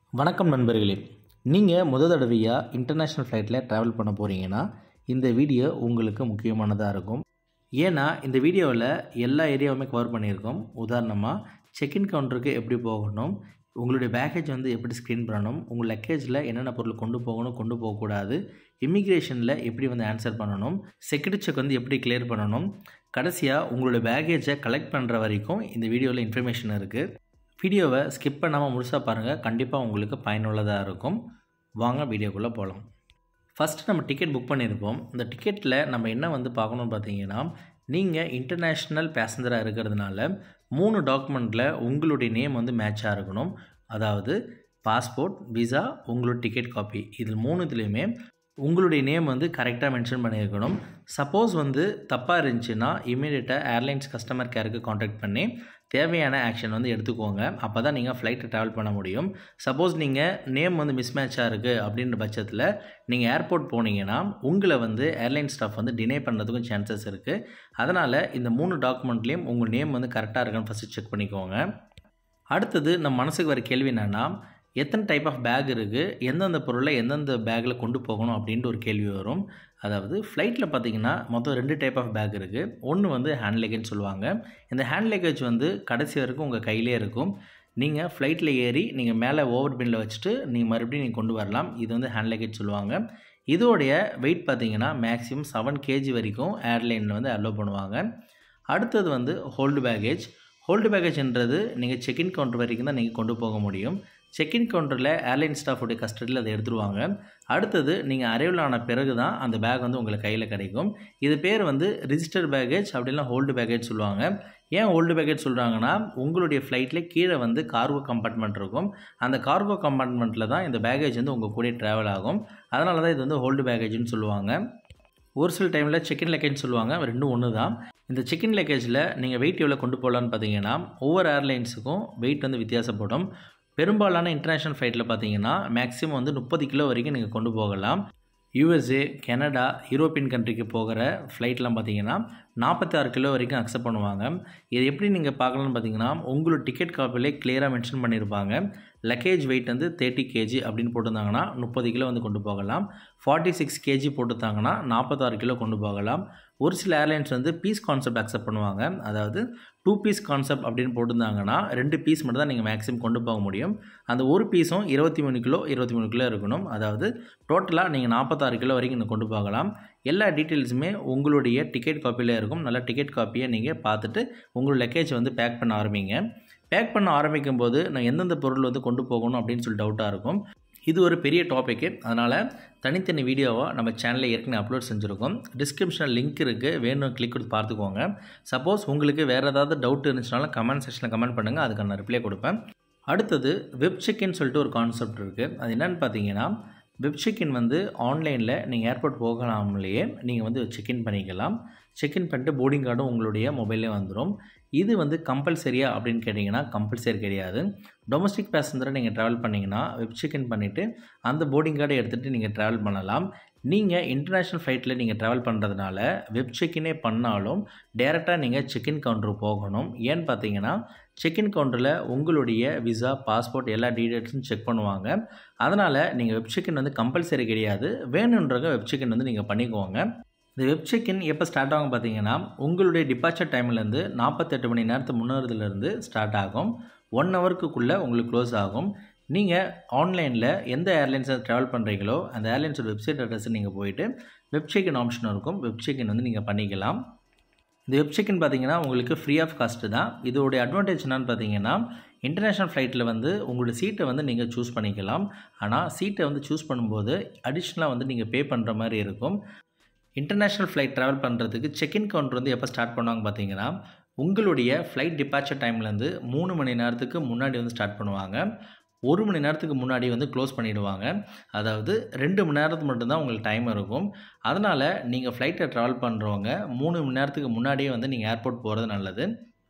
வணக்கம் நண்பர்களே நீங்கள் முத தடவையாக இன்டர்நேஷ்னல் ஃப்ளைட்டில் ட்ராவல் பண்ண போகிறீங்கன்னா இந்த வீடியோ உங்களுக்கு முக்கியமானதாக இருக்கும் ஏன்னா இந்த வீடியோவில் எல்லா ஏரியாவுமே கவர் பண்ணியிருக்கோம் உதாரணமாக செக்இன் கவுண்டருக்கு எப்படி போகணும் உங்களுடைய பேக்கேஜ் வந்து எப்படி ஸ்க்ரீன் பண்ணணும் உங்கள் லக்கேஜில் என்னென்ன பொருள் கொண்டு போகணும் கொண்டு போகக்கூடாது இமிக்ரேஷனில் எப்படி வந்து ஆன்சர் பண்ணணும் செக்யூரிட்டி செக் வந்து எப்படி கிளியர் பண்ணணும் கடைசியாக உங்களுடைய பேக்கேஜை கலெக்ட் பண்ணுற வரைக்கும் இந்த வீடியோவில் இன்ஃபர்மேஷன் இருக்குது வீடியோவை ஸ்கிப் பண்ணாமல் முழுசாக பாருங்கள் கண்டிப்பாக உங்களுக்கு பயனுள்ளதாக இருக்கும் வாங்க வீடியோக்குள்ளே போகலாம் ஃபஸ்ட்டு நம்ம டிக்கெட் புக் பண்ணியிருப்போம் இந்த டிக்கெட்டில் நம்ம என்ன வந்து பார்க்கணும்னு பார்த்தீங்கன்னா நீங்கள் இன்டர்நேஷ்னல் பேசஞ்சராக இருக்கிறதுனால மூணு டாக்குமெண்ட்டில் உங்களுடைய நேம் வந்து மேட்சாக இருக்கணும் அதாவது பாஸ்போர்ட் விசா உங்களோட டிக்கெட் காப்பி இதில் மூணுத்துலேயுமே உங்களுடைய நேம் வந்து கரெக்டாக மென்ஷன் பண்ணியிருக்கணும் சப்போஸ் வந்து தப்பாக இருந்துச்சுன்னா இமீடியட்டாக ஏர்லைன்ஸ் கஸ்டமர் கேருக்கு காண்டாக்ட் பண்ணி தேவையான ஆக்ஷன் வந்து எடுத்துக்கோங்க அப்போ தான் நீங்கள் ஃப்ளைட்டை ட்ராவல் பண்ண முடியும் சப்போஸ் நீங்கள் நேம் வந்து மிஸ்மேட்சாக இருக்குது அப்படின்ற பட்சத்தில் நீங்கள் ஏர்போர்ட் போனீங்கன்னா உங்களை வந்து ஏர்லைன் ஸ்டாஃப் வந்து டினை பண்ணுறதுக்கும் சான்சஸ் இருக்குது அதனால் இந்த மூணு டாக்குமெண்ட்லேயும் உங்கள் நேம் வந்து கரெக்டாக இருக்கான்னு ஃபஸ்ட்டு செக் பண்ணிக்கோங்க அடுத்தது நம்ம மனசுக்கு வர கேள்வி என்னென்னா எத்தனை டைப் ஆஃப் பேக் இருக்குது எந்தெந்த பொருளை எந்தெந்த பேக்கில் கொண்டு போகணும் அப்படின்ட்டு ஒரு கேள்வி வரும் அதாவது ஃப்ளைட்டில் பார்த்தீங்கன்னா மொத்தம் ரெண்டு டைப் ஆஃப் பேக் இருக்குது ஒன்று வந்து ஹேண்ட் லக்கேஜ் சொல்லுவாங்க இந்த ஹேண்ட் லக்கேஜ் வந்து கடைசி வரைக்கும் உங்கள் கையிலே இருக்கும் நீங்கள் ஃப்ளைட்டில் ஏறி நீங்கள் மேலே ஓவர் பின்னில் வச்சுட்டு நீங்கள் மறுபடியும் நீங்கள் கொண்டு வரலாம் இது வந்து ஹேண்ட் லக்கேஜ் சொல்லுவாங்க இதோடைய வெயிட் பார்த்தீங்கன்னா மேக்ஸிமம் செவன் கேஜி வரைக்கும் ஏர்லைனில் வந்து அலோவ் பண்ணுவாங்க அடுத்தது வந்து ஹோல்டு பேக்கேஜ் ஹோல்டு பேக்கேஜ்ன்றது நீங்கள் செக்இன் கவுண்டர் வரைக்கும் தான் நீங்கள் கொண்டு போக முடியும் செக்இன் கவுண்டரில் ஏர்லைன் ஸ்டாஃபுடைய கஸ்டடியில் அதை எடுத்துருவாங்க அடுத்தது நீங்கள் அரைவல் ஆன பிறகு தான் அந்த பேக் வந்து உங்களுக்கு கையில் கிடைக்கும் இது பேர் வந்து ரிஜிஸ்டர் பேக்கேஜ் அப்படிலாம் ஹோல்டு பேக்கேஜ் சொல்லுவாங்க ஏன் ஹோல்டு பேக்கேஜ் சொல்கிறாங்கன்னா உங்களுடைய ஃப்ளைட்டில் கீழே வந்து கார்கோ கம்பார்ட்மெண்ட் இருக்கும் அந்த கார்கோ கம்பார்ட்மெண்ட்டில் தான் இந்த பேக்கேஜ் வந்து உங்கள் கூட ட்ராவல் ஆகும் அதனால தான் இது வந்து ஹோல்டு பேக்கேஜ்னு சொல்லுவாங்க ஒரு சில டைமில் செக்இன் லக்கேஜ் சொல்லுவாங்க ரெண்டும் ஒன்று தான் இந்த செக்இன் லக்கேஜில் நீங்கள் வெயிட் எவ்வளோ கொண்டு போகலான்னு பார்த்தீங்கன்னா ஒவ்வொரு ஏர்லைன்ஸுக்கும் வெயிட் வந்து வித்தியாசப்படும் பெரும்பாலான இன்டர்நேஷ்னல் ஃப்ளைட்டில் பார்த்தீங்கன்னா மேக்ஸிமம் வந்து முப்பது கிலோ வரைக்கும் நீங்கள் கொண்டு போகலாம் யூஎஸ்ஏ கனடா யூரோப்பியன் கண்ட்ரிக்கு போகிற ஃப்ளைட்லாம் பார்த்தீங்கன்னா நாற்பத்தாறு கிலோ வரைக்கும் அக்செப்ட் பண்ணுவாங்க இது எப்படி நீங்கள் பார்க்கலான்னு பார்த்தீங்கன்னா உங்களோட டிக்கெட் காப்பிலே கிளியராக மென்ஷன் பண்ணியிருப்பாங்க லக்கேஜ் வெயிட் வந்து தேர்ட்டி கேஜி அப்படின்னு போட்டிருந்தாங்கன்னா முப்பது கிலோ வந்து கொண்டு போகலாம் ஃபார்ட்டி சிக்ஸ் கேஜி போட்டுருந்தாங்கன்னா நாற்பத்தாறு கிலோ கொண்டு போகலாம் ஒரு சில ஏர்லைன்ஸ் வந்து பீஸ் கான்செப்ட் அக்செப்ட் பண்ணுவாங்க அதாவது டூ பீஸ் கான்செப்ட் அப்படின்னு போட்டிருந்தாங்கன்னா ரெண்டு பீஸ் மட்டும் தான் நீங்கள் மேக்ஸிமம் கொண்டு போக முடியும் அந்த ஒரு பீஸும் இருபத்தி மூணு கிலோ இருபத்தி மூணு கிலோ இருக்கணும் அதாவது டோட்டலாக நீங்கள் நாற்பத்தாறு கிலோ வரைக்கும் நீங்கள் கொண்டு போகலாம் எல்லா டீட்டெயில்ஸுமே உங்களுடைய டிக்கெட் காப்பியில் இருக்கும் நல்லா டிக்கெட் காப்பியை நீங்கள் பார்த்துட்டு உங்களோட லக்கேஜ் வந்து பேக் பண்ண ஆரம்பிங்க பேக் பண்ண ஆரம்பிக்கும் போது நான் எந்தெந்த பொருள் வந்து கொண்டு போகணும் அப்படின்னு சொல்லி டவுட்டாக இருக்கும் இது ஒரு பெரிய டாப்பிக்கு அதனால் தனித்தனி வீடியோவாக நம்ம சேனலில் ஏற்கனவே அப்லோட் செஞ்சுருக்கோம் டிஸ்கிரிப்ஷனில் லிங்க் இருக்குது வேணும் கிளிக் கொடுத்து பார்த்துக்கோங்க சப்போஸ் உங்களுக்கு வேறு ஏதாவது டவுட் இருந்துச்சுனாலும் கமெண்ட் செக்ஷனில் கமெண்ட் பண்ணுங்கள் அதுக்கு நான் ரிப்ளை கொடுப்பேன் அடுத்தது வெப் செக்இன்னு சொல்லிட்டு ஒரு கான்செப்ட் இருக்குது அது என்னென்னு பார்த்தீங்கன்னா வெப் செக்இன் வந்து ஆன்லைனில் நீங்கள் ஏர்போர்ட் போகலாமலேயே நீங்கள் வந்து செக்இன் பண்ணிக்கலாம் செக்இன் பண்ணிட்டு போர்டிங் கார்டும் உங்களுடைய மொபைல்லே வந்துடும் இது வந்து கம்பல்சரியா அப்படின்னு கேட்டிங்கன்னா கம்பல்சரி கிடையாது டொமஸ்டிக் பேசஞ்சரை நீங்கள் ட்ராவல் பண்ணிங்கன்னா வெப் செக்இன் பண்ணிவிட்டு அந்த போர்டிங் கார்டை எடுத்துகிட்டு நீங்கள் ட்ராவல் பண்ணலாம் நீங்கள் இன்டர்நேஷ்னல் ஃப்ளைட்டில் நீங்கள் ட்ராவல் பண்ணுறதுனால வெப் செக்இனே பண்ணாலும் டேரெக்டாக நீங்கள் செக்இன் கவுண்டர் போகணும் ஏன்னு பார்த்தீங்கன்னா செக்இன் கவுண்டரில் உங்களுடைய விசா பாஸ்போர்ட் எல்லா டீட்டெயில்ஸும் செக் பண்ணுவாங்க அதனால் நீங்கள் வெப் செக்இன் வந்து கம்பல்சரி கிடையாது வேணுன்றவங்க வெப் செக்இன் வந்து நீங்கள் பண்ணிக்கோங்க இந்த வெப் செக்இன் எப்போ ஸ்டார்ட் ஆகும் பார்த்தீங்கன்னா உங்களுடைய டிபார்ச்சர் டைம்லேருந்து நாற்பத்தெட்டு மணி நேரத்து முன்னேறதுலேருந்து ஸ்டார்ட் ஆகும் ஒன் ஹவருக்குள்ளே உங்களுக்கு க்ளோஸ் ஆகும் நீங்கள் ஆன்லைனில் எந்த ஏர்லைன்ஸை ட்ராவல் பண்ணுறீங்களோ அந்த ஏர்லைன்ஸோட வெப்சைட் அட்ரஸ் நீங்கள் போயிட்டு வெப் செக்இன் ஆப்ஷன் இருக்கும் வெப் செக்இன் வந்து நீங்கள் பண்ணிக்கலாம் இந்த வெப் செக்இன் பார்த்தீங்கன்னா உங்களுக்கு ஃப்ரீ ஆஃப் காஸ்ட்டு தான் இதோடைய அட்வான்டேஜ் என்னன்னு பார்த்தீங்கன்னா இன்டர்நேஷ்னல் ஃப்ளைட்டில் வந்து உங்களோட சீட்டை வந்து நீங்கள் சூஸ் பண்ணிக்கலாம் ஆனால் சீட்டை வந்து சூஸ் பண்ணும்போது அடிஷ்னலாக வந்து நீங்கள் பே பண்ணுற மாதிரி இருக்கும் இன்டர்நேஷ்னல் ஃப்ளைட் ட்ராவல் பண்ணுறதுக்கு செக்இன் கவுண்டர் வந்து எப்போ ஸ்டார்ட் பண்ணுவாங்க பார்த்தீங்கன்னா உங்களுடைய ஃப்ளைட் டிபார்ச்சர் டைம்லேருந்து மூணு மணி நேரத்துக்கு முன்னாடி வந்து ஸ்டார்ட் பண்ணுவாங்க ஒரு மணி நேரத்துக்கு முன்னாடி வந்து க்ளோஸ் பண்ணிவிடுவாங்க அதாவது ரெண்டு மணி நேரத்துக்கு மட்டும்தான் உங்களுக்கு டைம் இருக்கும் அதனால் நீங்கள் ஃப்ளைட்டை ட்ராவல் பண்ணுறவங்க மூணு மணி நேரத்துக்கு முன்னாடியே வந்து நீங்கள் ஏர்போர்ட் போகிறது நல்லது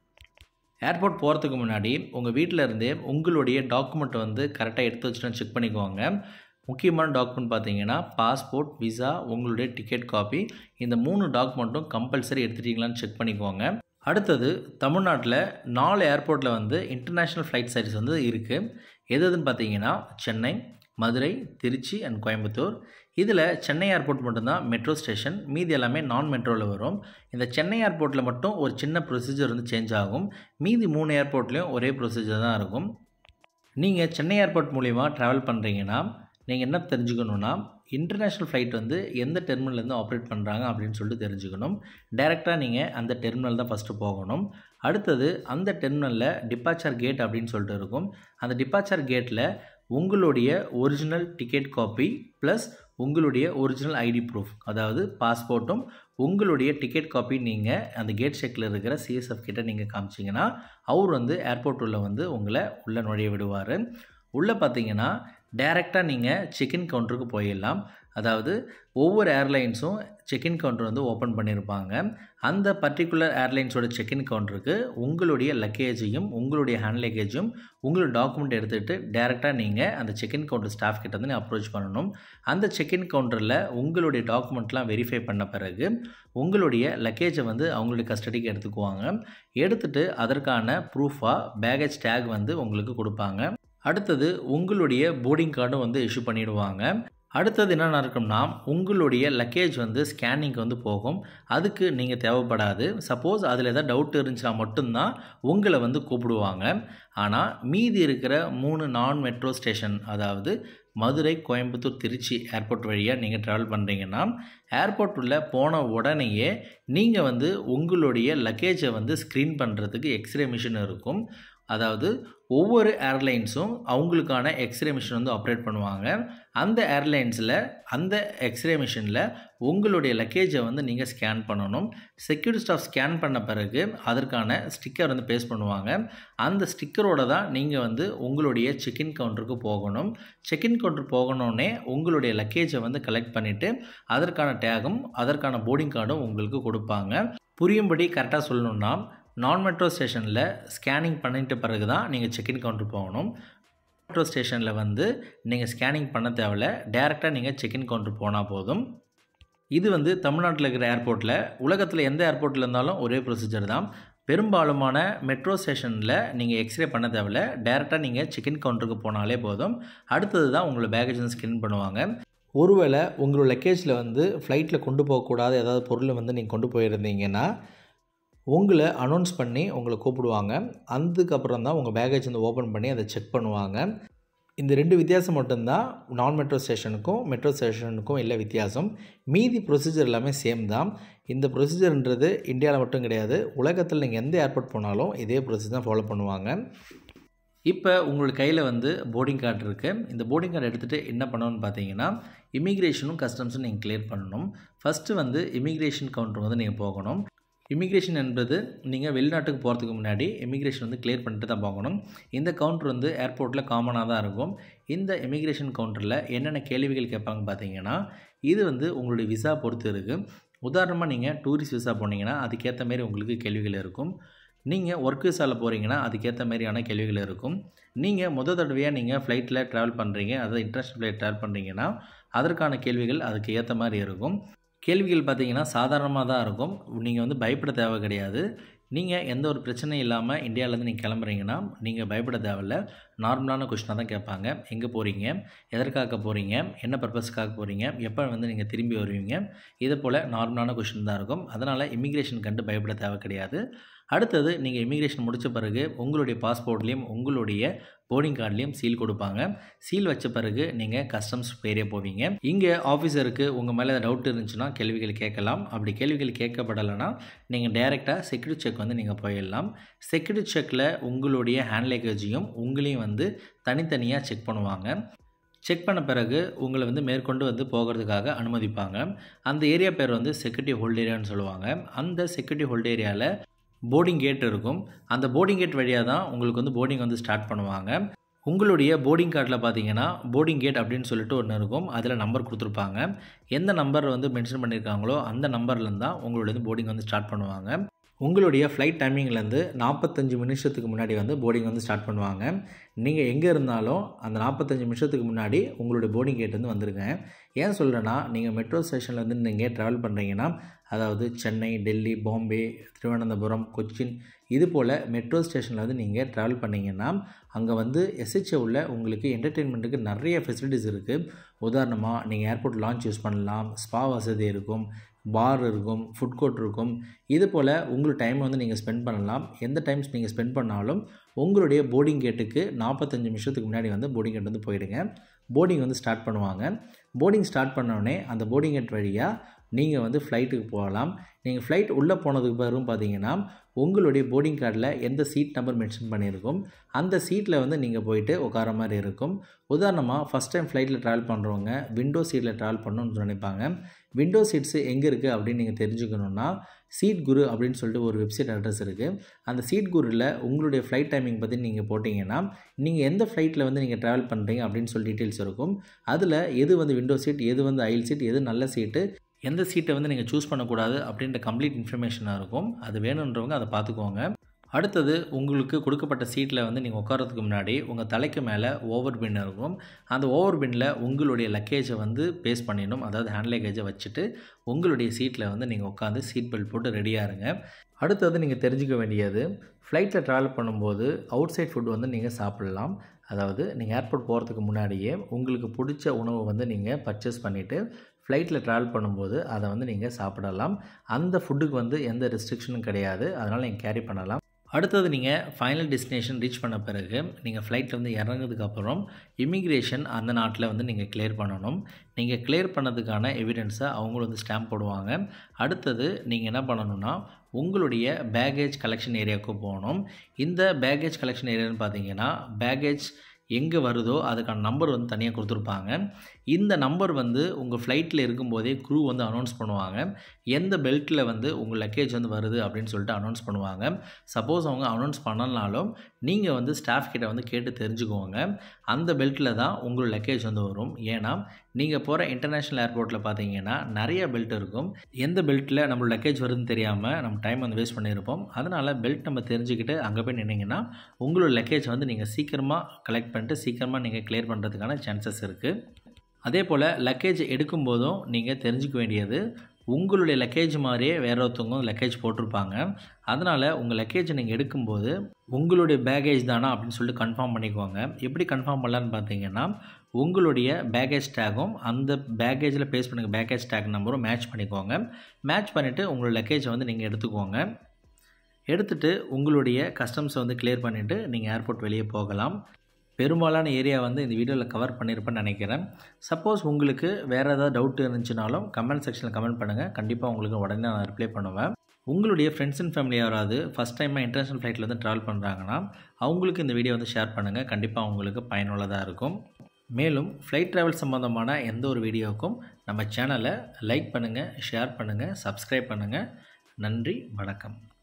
ஏர்போர்ட் போகிறதுக்கு முன்னாடி உங்கள் வீட்டில் இருந்தே உங்களுடைய டாக்குமெண்ட் வந்து கரெக்டாக எடுத்து வச்சுட்டு செக் பண்ணிக்கோங்க முக்கியமான டாக்குமெண்ட் பார்த்தீங்கன்னா பாஸ்போர்ட் விசா உங்களுடைய டிக்கெட் காப்பி இந்த மூணு டாக்குமெண்ட்டும் கம்பல்சரி எடுத்துட்டீங்களான்னு செக் பண்ணிக்கோங்க அடுத்தது தமிழ்நாட்டில் நாலு ஏர்போர்ட்டில் வந்து இன்டர்நேஷ்னல் ஃப்ளைட் சர்வீஸ் வந்து இருக்குது எது எதுன்னு பார்த்தீங்கன்னா சென்னை மதுரை திருச்சி அண்ட் கோயம்புத்தூர் இதில் சென்னை ஏர்போர்ட் மட்டும்தான் மெட்ரோ ஸ்டேஷன் மீதி எல்லாமே நான் மெட்ரோவில் வரும் இந்த சென்னை ஏர்போர்ட்டில் மட்டும் ஒரு சின்ன ப்ரொசீஜர் வந்து சேஞ்ச் ஆகும் மீதி மூணு ஏர்போர்ட்லேயும் ஒரே ப்ரொசீஜர் தான் இருக்கும் நீங்கள் சென்னை ஏர்போர்ட் மூலிமா ட்ராவல் பண்ணுறீங்கன்னா நீங்கள் என்ன தெரிஞ்சுக்கணுன்னா இன்டர்நேஷ்னல் ஃப்ளைட் வந்து எந்த டெர்மினல்லேருந்து ஆப்ரேட் பண்ணுறாங்க அப்படின்னு சொல்லிட்டு தெரிஞ்சுக்கணும் டைரெக்டாக நீங்கள் அந்த டெர்மினல் தான் ஃபஸ்ட்டு போகணும் அடுத்தது அந்த டெர்மினலில் டிபார்ச்சர் கேட் அப்படின்னு சொல்லிட்டு இருக்கும் அந்த டிபார்ச்சர் கேட்டில் உங்களுடைய ஒரிஜினல் டிக்கெட் காப்பி ப்ளஸ் உங்களுடைய ஒரிஜினல் ஐடி ப்ரூஃப் அதாவது பாஸ்போர்ட்டும் உங்களுடைய டிக்கெட் காப்பி நீங்கள் அந்த கேட் செக்கில் இருக்கிற சிஎஸ்எஃப் கிட்ட நீங்கள் காமிச்சிங்கன்னா அவர் வந்து ஏர்போர்ட் உள்ள வந்து உங்களை உள்ளே நுழைய விடுவார் உள்ளே பார்த்தீங்கன்னா டைரெக்டாக நீங்கள் செக்இன் கவுண்டருக்கு போயிடலாம் அதாவது ஒவ்வொரு ஏர்லைன்ஸும் செக்இன் கவுண்டர் வந்து ஓப்பன் பண்ணியிருப்பாங்க அந்த பர்டிகுலர் ஏர்லைன்ஸோட செக்இன் கவுண்டருக்கு உங்களுடைய லக்கேஜையும் உங்களுடைய ஹேண்ட் லக்கேஜும் உங்களோட டாக்குமெண்ட் எடுத்துகிட்டு டேரெக்டாக நீங்கள் அந்த செக்இன் கவுண்டர் ஸ்டாஃப் கிட்ட வந்து அப்ரோச் பண்ணணும் அந்த செக்இன் கவுண்டரில் உங்களுடைய டாக்குமெண்ட்லாம் வெரிஃபை பண்ண பிறகு உங்களுடைய லக்கேஜை வந்து அவங்களுடைய கஸ்டடிக்கு எடுத்துக்குவாங்க எடுத்துகிட்டு அதற்கான ப்ரூஃபாக பேகேஜ் டேக் வந்து உங்களுக்கு கொடுப்பாங்க அடுத்தது உங்களுடைய போர்டிங் கார்டும் வந்து இஷ்யூ பண்ணிடுவாங்க அடுத்தது என்ன நடக்கும்னா உங்களுடைய லக்கேஜ் வந்து ஸ்கேனிங்க்கு வந்து போகும் அதுக்கு நீங்கள் தேவைப்படாது சப்போஸ் அதில் எதாவது டவுட் இருந்துச்சுன்னா மட்டும்தான் உங்களை வந்து கூப்பிடுவாங்க ஆனால் மீதி இருக்கிற மூணு நான் மெட்ரோ ஸ்டேஷன் அதாவது மதுரை கோயம்புத்தூர் திருச்சி ஏர்போர்ட் வழியாக நீங்கள் ட்ராவல் பண்ணுறீங்கன்னா ஏர்போர்ட் உள்ள போன உடனேயே நீங்கள் வந்து உங்களுடைய லக்கேஜை வந்து ஸ்க்ரீன் பண்ணுறதுக்கு எக்ஸ்ரே மிஷின் இருக்கும் அதாவது ஒவ்வொரு ஏர்லைன்ஸும் அவங்களுக்கான எக்ஸ்ரே மிஷின் வந்து ஆப்ரேட் பண்ணுவாங்க அந்த ஏர்லைன்ஸில் அந்த எக்ஸ்ரே மிஷினில் உங்களுடைய லக்கேஜை வந்து நீங்கள் ஸ்கேன் பண்ணணும் செக்யூரிட்டி ஸ்டாஃப் ஸ்கேன் பண்ண பிறகு அதற்கான ஸ்டிக்கர் வந்து பேஸ்ட் பண்ணுவாங்க அந்த ஸ்டிக்கரோட தான் நீங்கள் வந்து உங்களுடைய செக்இன் கவுண்டருக்கு போகணும் செக்இன் கவுண்டர் போகணுன்னே உங்களுடைய லக்கேஜை வந்து கலெக்ட் பண்ணிவிட்டு அதற்கான டேகும் அதற்கான போர்டிங் கார்டும் உங்களுக்கு கொடுப்பாங்க புரியும்படி கரெக்டாக சொல்லணுன்னா நான் மெட்ரோ ஸ்டேஷனில் ஸ்கேனிங் பண்ணிட்ட பிறகு தான் நீங்கள் செக்இன் கவுண்டர் போகணும் மெட்ரோ ஸ்டேஷனில் வந்து நீங்கள் ஸ்கேனிங் பண்ண தேவையில்ல டேரெக்டாக நீங்கள் செக்இன் கவுண்டர் போனால் போதும் இது வந்து தமிழ்நாட்டில் இருக்கிற ஏர்போர்ட்டில் உலகத்தில் எந்த ஏர்போர்ட்டில் இருந்தாலும் ஒரே ப்ரொசீஜர் தான் பெரும்பாலுமான மெட்ரோ ஸ்டேஷனில் நீங்கள் எக்ஸ்ரே பண்ண தேவையில்ல டேரெக்டாக நீங்கள் செக்இன் கவுண்டருக்கு போனாலே போதும் அடுத்தது தான் உங்களோட பேகேஜ் வந்து ஸ்கேன் பண்ணுவாங்க ஒருவேளை உங்களோட லக்கேஜில் வந்து ஃப்ளைட்டில் கொண்டு போகக்கூடாத ஏதாவது பொருள் வந்து நீங்கள் கொண்டு போயிருந்தீங்கன்னா உங்களை அனௌன்ஸ் பண்ணி உங்களை கூப்பிடுவாங்க அதுக்கப்புறம் தான் உங்கள் பேகேஜ் வந்து ஓப்பன் பண்ணி அதை செக் பண்ணுவாங்க இந்த ரெண்டு வித்தியாசம் மட்டும்தான் நான் மெட்ரோ ஸ்டேஷனுக்கும் மெட்ரோ ஸ்டேஷனுக்கும் இல்லை வித்தியாசம் மீதி ப்ரொசீஜர் எல்லாமே சேம் தான் இந்த ப்ரொசீஜர்ன்றது இந்தியாவில் மட்டும் கிடையாது உலகத்தில் நீங்கள் எந்த ஏர்போர்ட் போனாலும் இதே ப்ரொசீஜர் தான் ஃபாலோ பண்ணுவாங்க இப்போ உங்களோட கையில் வந்து போர்டிங் கார்டு இருக்குது இந்த போர்டிங் கார்டு எடுத்துகிட்டு என்ன பண்ணணும்னு பார்த்தீங்கன்னா இமிக்ரேஷனும் கஸ்டம்ஸும் நீங்கள் கிளியர் பண்ணணும் ஃபஸ்ட்டு வந்து இமிக்ரேஷன் கவுண்டர் வந்து நீங்கள் போகணும் இமிக்ரேஷன் என்பது நீங்கள் வெளிநாட்டுக்கு போகிறதுக்கு முன்னாடி இமிக்ரேஷன் வந்து கிளியர் பண்ணிட்டு தான் போகணும் இந்த கவுண்டர் வந்து ஏர்போர்ட்டில் காமனாக தான் இருக்கும் இந்த இமிக்ரேஷன் கவுண்டரில் என்னென்ன கேள்விகள் கேட்பாங்க பார்த்தீங்கன்னா இது வந்து உங்களுடைய விசா பொறுத்து இருக்குது உதாரணமாக நீங்கள் டூரிஸ்ட் விசா போனீங்கன்னா அதுக்கேற்ற மாரி உங்களுக்கு கேள்விகள் இருக்கும் நீங்கள் ஒர்க் விசாவில் போகிறீங்கன்னா அதுக்கேற்ற மாதிரியான கேள்விகள் இருக்கும் நீங்கள் முத தடவையாக நீங்கள் ஃப்ளைட்டில் ட்ராவல் பண்ணுறீங்க அதாவது இன்டர்நேஷ்னல் ஃப்ளைட் ட்ராவல் பண்ணுறீங்கன்னா அதற்கான கேள்விகள் அதுக்கு ஏற்ற மாதிரி இருக்கும் கேள்விகள் பார்த்தீங்கன்னா சாதாரணமாக தான் இருக்கும் நீங்கள் வந்து பயப்பட தேவை கிடையாது நீங்கள் எந்த ஒரு பிரச்சனையும் இல்லாமல் இந்தியாவிலேருந்து நீங்கள் கிளம்புறீங்கன்னா நீங்கள் பயப்பட தேவையில்ல நார்மலான கொஷினாக தான் கேட்பாங்க எங்கே போகிறீங்க எதற்காக போகிறீங்க என்ன பர்பஸ்க்காக போகிறீங்க எப்போ வந்து நீங்கள் திரும்பி வருவீங்க இது போல் நார்மலான கொஷின் தான் இருக்கும் அதனால் இமிக்ரேஷன் கண்டு பயப்பட தேவை கிடையாது அடுத்தது நீங்கள் இமிக்ரேஷன் முடித்த பிறகு உங்களுடைய பாஸ்போர்ட்லேயும் உங்களுடைய போர்டிங் கார்ட்லேயும் சீல் கொடுப்பாங்க சீல் வச்ச பிறகு நீங்கள் கஸ்டம்ஸ் பேரே போவீங்க இங்கே ஆஃபீஸருக்கு உங்கள் மேலே டவுட் இருந்துச்சுன்னா கேள்விகள் கேட்கலாம் அப்படி கேள்விகள் கேட்கப்படலைன்னா நீங்கள் டைரெக்டாக செக்யூரிட்டி செக் வந்து நீங்கள் போயிடலாம் செக்யூரிட்டி செக்கில் உங்களுடைய ஹேண்ட் லக்கேஜையும் உங்களையும் வந்து தனித்தனியாக செக் பண்ணுவாங்க செக் பண்ண பிறகு உங்களை வந்து மேற்கொண்டு வந்து போகிறதுக்காக அனுமதிப்பாங்க அந்த ஏரியா பேர் வந்து செக்யூரிட்டி ஹோல்ட் ஏரியான்னு சொல்லுவாங்க அந்த செக்யூரிட்டி ஹோல்ட் ஏரியாவில் போர்டிங் கேட் இருக்கும் அந்த போர்டிங் கேட் வழியாக தான் உங்களுக்கு வந்து போர்டிங் வந்து ஸ்டார்ட் பண்ணுவாங்க உங்களுடைய போர்டிங் கார்டில் பார்த்தீங்கன்னா போர்டிங் கேட் அப்படின்னு சொல்லிட்டு ஒன்று இருக்கும் அதில் நம்பர் கொடுத்துருப்பாங்க எந்த நம்பர் வந்து மென்ஷன் பண்ணியிருக்காங்களோ அந்த நம்பர்லேருந்து தான் உங்களுடைய போர்டிங் வந்து ஸ்டார்ட் பண்ணுவாங்க உங்களுடைய ஃப்ளைட் டைமிங்லேருந்து நாற்பத்தஞ்சு நிமிஷத்துக்கு முன்னாடி வந்து போர்டிங் வந்து ஸ்டார்ட் பண்ணுவாங்க நீங்கள் எங்கே இருந்தாலும் அந்த நாற்பத்தஞ்சு நிமிஷத்துக்கு முன்னாடி உங்களுடைய போர்டிங் கேட் வந்து வந்துருங்க ஏன் சொல்கிறேன்னா நீங்கள் மெட்ரோ ஸ்டேஷன்லேருந்து நீங்கள் ட்ராவல் பண்ணுறீங்கன்னா அதாவது சென்னை டெல்லி பாம்பே திருவனந்தபுரம் கொச்சின் இது போல் மெட்ரோ ஸ்டேஷனில் வந்து நீங்கள் ட்ராவல் பண்ணிங்கன்னா அங்கே வந்து எஸ்ஹெச்ஏ உள்ள உங்களுக்கு என்டர்டெயின்மெண்ட்டுக்கு நிறைய ஃபெசிலிட்டிஸ் இருக்குது உதாரணமாக நீங்கள் ஏர்போர்ட் லான்ச் யூஸ் பண்ணலாம் ஸ்பா வசதி இருக்கும் பார் இருக்கும் ஃபுட் கோர்ட் இருக்கும் இது போல் உங்களுக்கு டைம் வந்து நீங்கள் ஸ்பெண்ட் பண்ணலாம் எந்த டைம்ஸ் நீங்கள் ஸ்பெண்ட் பண்ணாலும் உங்களுடைய போர்டிங் கேட்டுக்கு நாற்பத்தஞ்சு நிமிஷத்துக்கு முன்னாடி வந்து போர்டிங் கேட் வந்து போயிடுங்க போர்டிங் வந்து ஸ்டார்ட் பண்ணுவாங்க போர்டிங் ஸ்டார்ட் பண்ணோடனே அந்த போர்டிங் கேட் வழியாக நீங்கள் வந்து ஃப்ளைட்டுக்கு போகலாம் நீங்கள் ஃப்ளைட் உள்ளே போனதுக்கு பிறகு பார்த்தீங்கன்னா உங்களுடைய போர்டிங் கார்டில் எந்த சீட் நம்பர் மென்ஷன் பண்ணியிருக்கும் அந்த சீட்டில் வந்து நீங்கள் போயிட்டு உட்கார மாதிரி இருக்கும் உதாரணமாக ஃபஸ்ட் டைம் ஃப்ளைட்டில் ட்ராவல் பண்ணுறவங்க விண்டோ சீட்டில் ட்ராவல் பண்ணணும்னு நினைப்பாங்க விண்டோ சீட்ஸு எங்கே இருக்குது அப்படின்னு நீங்கள் தெரிஞ்சுக்கணுன்னா சீட் குரு அப்படின்னு சொல்லிட்டு ஒரு வெப்சைட் அட்ரஸ் இருக்குது அந்த சீட் குருவில் உங்களுடைய ஃப்ளைட் டைமிங் பற்றி நீங்கள் போட்டிங்கன்னா நீங்கள் எந்த ஃப்ளைட்டில் வந்து நீங்கள் ட்ராவல் பண்ணுறீங்க அப்படின்னு சொல்லி டீட்டெயில்ஸ் இருக்கும் அதில் எது வந்து விண்டோ சீட் எது வந்து ஐல் சீட் எது நல்ல சீட்டு எந்த சீட்டை வந்து நீங்கள் சூஸ் பண்ணக்கூடாது அப்படின்ற கம்ப்ளீட் இன்ஃபர்மேஷனாக இருக்கும் அது வேணுன்றவங்க அதை பார்த்துக்கோங்க அடுத்தது உங்களுக்கு கொடுக்கப்பட்ட சீட்டில் வந்து நீங்கள் உட்காரத்துக்கு முன்னாடி உங்கள் தலைக்கு மேலே ஓவர் பின் இருக்கும் அந்த ஓவர் பின்னில் உங்களுடைய லக்கேஜை வந்து பேஸ் பண்ணிடணும் அதாவது ஹேண்ட் லக்கேஜை வச்சுட்டு உங்களுடைய சீட்டில் வந்து நீங்கள் உட்காந்து சீட் பெல்ட் போட்டு ரெடியாக இருங்க அடுத்தது நீங்கள் தெரிஞ்சுக்க வேண்டியது ஃப்ளைட்டில் ட்ராவல் பண்ணும்போது அவுட் சைட் ஃபுட் வந்து நீங்கள் சாப்பிட்லாம் அதாவது நீங்கள் ஏர்போர்ட் போகிறதுக்கு முன்னாடியே உங்களுக்கு பிடிச்ச உணவு வந்து நீங்கள் பர்ச்சேஸ் பண்ணிவிட்டு ஃப்ளைட்டில் ட்ராவல் பண்ணும்போது அதை வந்து நீங்கள் சாப்பிடலாம் அந்த ஃபுட்டுக்கு வந்து எந்த ரெஸ்ட்ரிக்ஷனும் கிடையாது அதனால் நீங்கள் கேரி பண்ணலாம் அடுத்தது நீங்கள் ஃபைனல் டெஸ்டினேஷன் ரீச் பண்ண பிறகு நீங்கள் ஃப்ளைட்டில் வந்து இறங்குறதுக்கப்புறம் இமிக்ரேஷன் அந்த நாட்டில் வந்து நீங்கள் கிளியர் பண்ணணும் நீங்கள் கிளியர் பண்ணதுக்கான எவிடென்ஸை அவங்களும் வந்து ஸ்டாம்ப் போடுவாங்க அடுத்தது நீங்கள் என்ன பண்ணணும்னா உங்களுடைய பேகேஜ் கலெக்ஷன் ஏரியாவுக்கு போகணும் இந்த பேகேஜ் கலெக்ஷன் ஏரியான்னு பார்த்தீங்கன்னா பேகேஜ் எங்கே வருதோ அதுக்கான நம்பர் வந்து தனியாக கொடுத்துருப்பாங்க இந்த நம்பர் வந்து உங்கள் ஃப்ளைட்டில் இருக்கும்போதே க்ரூ வந்து அனௌன்ஸ் பண்ணுவாங்க எந்த பெல்ட்டில் வந்து உங்கள் லக்கேஜ் வந்து வருது அப்படின்னு சொல்லிட்டு அனௌன்ஸ் பண்ணுவாங்க சப்போஸ் அவங்க அனௌன்ஸ் பண்ணலனாலும் நீங்கள் வந்து ஸ்டாஃப் கிட்ட வந்து கேட்டு தெரிஞ்சுக்கோங்க அந்த பெல்ட்டில் தான் உங்கள் லக்கேஜ் வந்து வரும் ஏன்னா நீங்கள் போகிற இன்டர்நேஷ்னல் ஏர்போர்ட்டில் பார்த்தீங்கன்னா நிறைய பெல்ட் இருக்கும் எந்த பெல்ட்டில் நம்ம லக்கேஜ் வருதுன்னு தெரியாமல் நம்ம டைம் வந்து வேஸ்ட் பண்ணியிருப்போம் அதனால் பெல்ட் நம்ம தெரிஞ்சுக்கிட்டு அங்கே போய் நின்னீங்கன்னா உங்களோட லக்கேஜ் வந்து நீங்கள் சீக்கிரமாக கலெக்ட் பண்ணிட்டு சீக்கிரமாக நீங்கள் கிளியர் பண்ணுறதுக்கான சான்சஸ் இருக்குது அதே போல் லக்கேஜ் எடுக்கும்போதும் நீங்கள் தெரிஞ்சுக்க வேண்டியது உங்களுடைய லக்கேஜ் மாதிரியே வேற ஒருத்தவங்க லக்கேஜ் போட்டிருப்பாங்க அதனால் உங்கள் லக்கேஜை நீங்கள் எடுக்கும்போது உங்களுடைய பேகேஜ் தானா அப்படின்னு சொல்லிட்டு கன்ஃபார்ம் பண்ணிக்கோங்க எப்படி கன்ஃபார்ம் பண்ணலான்னு பார்த்தீங்கன்னா உங்களுடைய பேகேஜ் டேகும் அந்த பேகேஜில் பேஸ் பண்ணுங்க பேகேஜ் டேக் நம்பரும் மேட்ச் பண்ணிக்கோங்க மேட்ச் பண்ணிவிட்டு உங்களோட லக்கேஜை வந்து நீங்கள் எடுத்துக்கோங்க எடுத்துகிட்டு உங்களுடைய கஸ்டம்ஸை வந்து கிளியர் பண்ணிவிட்டு நீங்கள் ஏர்போர்ட் வெளியே போகலாம் பெரும்பாலான ஏரியா வந்து இந்த வீடியோவில் கவர் பண்ணியிருப்பேன்னு நினைக்கிறேன் சப்போஸ் உங்களுக்கு வேறு ஏதாவது டவுட் இருந்துச்சுனாலும் கமெண்ட் செக்ஷனில் கமெண்ட் பண்ணுங்கள் கண்டிப்பாக உங்களுக்கு உடனே நான் ரிப்ளை பண்ணுவேன் உங்களுடைய ஃப்ரெண்ட்ஸ் அண்ட் ஃபேமிலி யாராவது ஃபஸ்ட் டைமாக இன்டர்நேஷனல் ஃப்ளைட்டில் வந்து ட்ராவல் பண்ணுறாங்கன்னா அவங்களுக்கு இந்த வீடியோ வந்து ஷேர் பண்ணுங்கள் கண்டிப்பாக அவங்களுக்கு பயனுள்ளதாக இருக்கும் மேலும் ஃப்ளைட் ட்ராவல் சம்மந்தமான எந்த ஒரு வீடியோவுக்கும் நம்ம சேனலை லைக் பண்ணுங்கள் ஷேர் பண்ணுங்கள் சப்ஸ்கிரைப் பண்ணுங்கள் நன்றி வணக்கம்